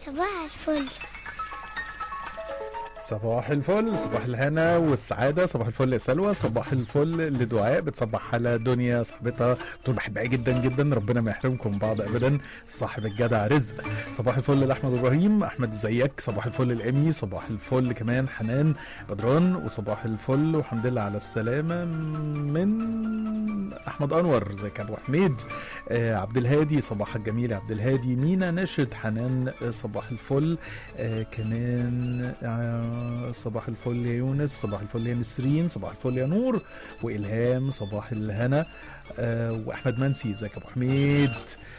صباح الفل صباح الفل صباح الهنا والسعادة صباح الفل يا سلوى صباح الفل لدعاء بتصبح على دنيا صاحبتها بتقول بحبها جدا جدا ربنا ما يحرمكم من بعض ابدا صاحب الجدع رزق صباح الفل لاحمد ابراهيم احمد ازيك صباح الفل لامي صباح الفل كمان حنان بدران وصباح الفل والحمد لله على السلامة من احمد انور ازيك يا ابو حميد آه عبد الهادي صباح الجميل يا عبد الهادي مينا ناشد حنان آه، صباح الفل آه كمان آه صباح الفل يا يونس صباح الفل يا نسرين صباح الفل يا نور والهام صباح الهنا آه واحمد منسي ازيك يا ابو حميد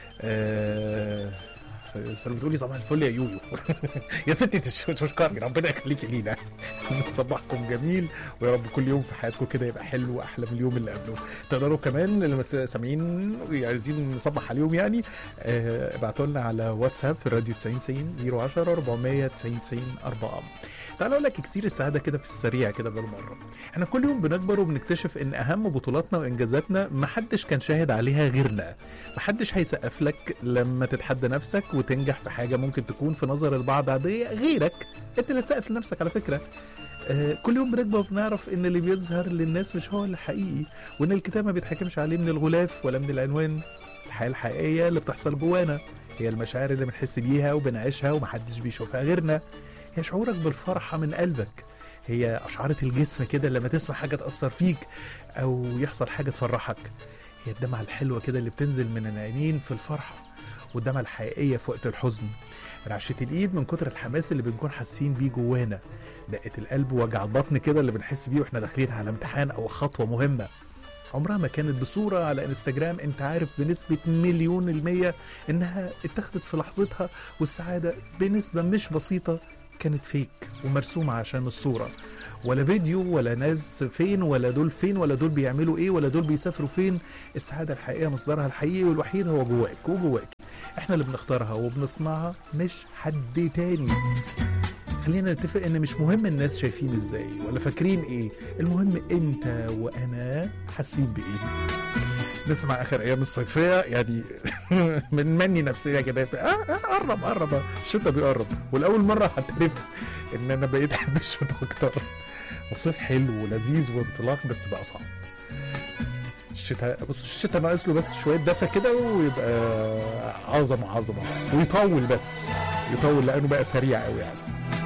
آه سلمى بتقولي صباح الفل يا يويو يا ستي تش- تشكرني ربنا يخليكي لينا صباحكم جميل ويا رب كل يوم في حياتكم كده يبقى حلو واحلى من اليوم اللي قبله تقدروا كمان اللي مس- سامعين عايزين نصبح عليهم يعني آه، ابعتوا لنا على واتساب الراديو 90 90 010 490 90 4 تعالوا اقول لك كتير السعاده كده في السريع كده بالمره احنا كل يوم بنكبر وبنكتشف ان اهم بطولاتنا وانجازاتنا محدش كان شاهد عليها غيرنا محدش هيسقف لك لما تتحدى نفسك وتنجح في حاجه ممكن تكون في نظر البعض عاديه غيرك انت اللي تسقف لنفسك على فكره آه، كل يوم بنكبر وبنعرف ان اللي بيظهر للناس مش هو الحقيقي وان الكتاب ما بيتحكمش عليه من الغلاف ولا من العنوان الحياه الحقيقيه اللي بتحصل جوانا هي المشاعر اللي بنحس بيها وبنعيشها ومحدش بيشوفها غيرنا هي شعورك بالفرحه من قلبك هي اشعارة الجسم كده لما تسمع حاجه تاثر فيك او يحصل حاجه تفرحك هي الدمعه الحلوه كده اللي بتنزل من العينين في الفرحه والدمعه الحقيقيه في وقت الحزن رعشة الإيد من كتر الحماس اللي بنكون حاسين بيه جوانا دقة القلب ووجع البطن كده اللي بنحس بيه واحنا داخلين على امتحان أو خطوة مهمة عمرها ما كانت بصورة على انستجرام انت عارف بنسبة مليون المية انها اتخذت في لحظتها والسعادة بنسبة مش بسيطة كانت فيك ومرسومة عشان الصورة ولا فيديو ولا ناس فين ولا دول فين ولا دول بيعملوا ايه ولا دول بيسافروا فين السعادة الحقيقية مصدرها الحقيقي والوحيد هو جواك وجواك احنا اللي بنختارها وبنصنعها مش حد تاني خلينا نتفق ان مش مهم الناس شايفين ازاي ولا فاكرين ايه المهم انت وانا حاسين بايه نسمع اخر ايام الصيفيه يعني بنمني نفسنا كده آه آه قرب قرب الشتاء بيقرب والاول مره هعترف ان انا بقيت احب الشتاء اكتر الصيف حلو ولذيذ وانطلاق بس بقى صعب الشتاء بص الشتاء ناقص له بس شويه دفى كده ويبقى عظمه عظمه ويطول بس يطول لانه بقى سريع قوي يعني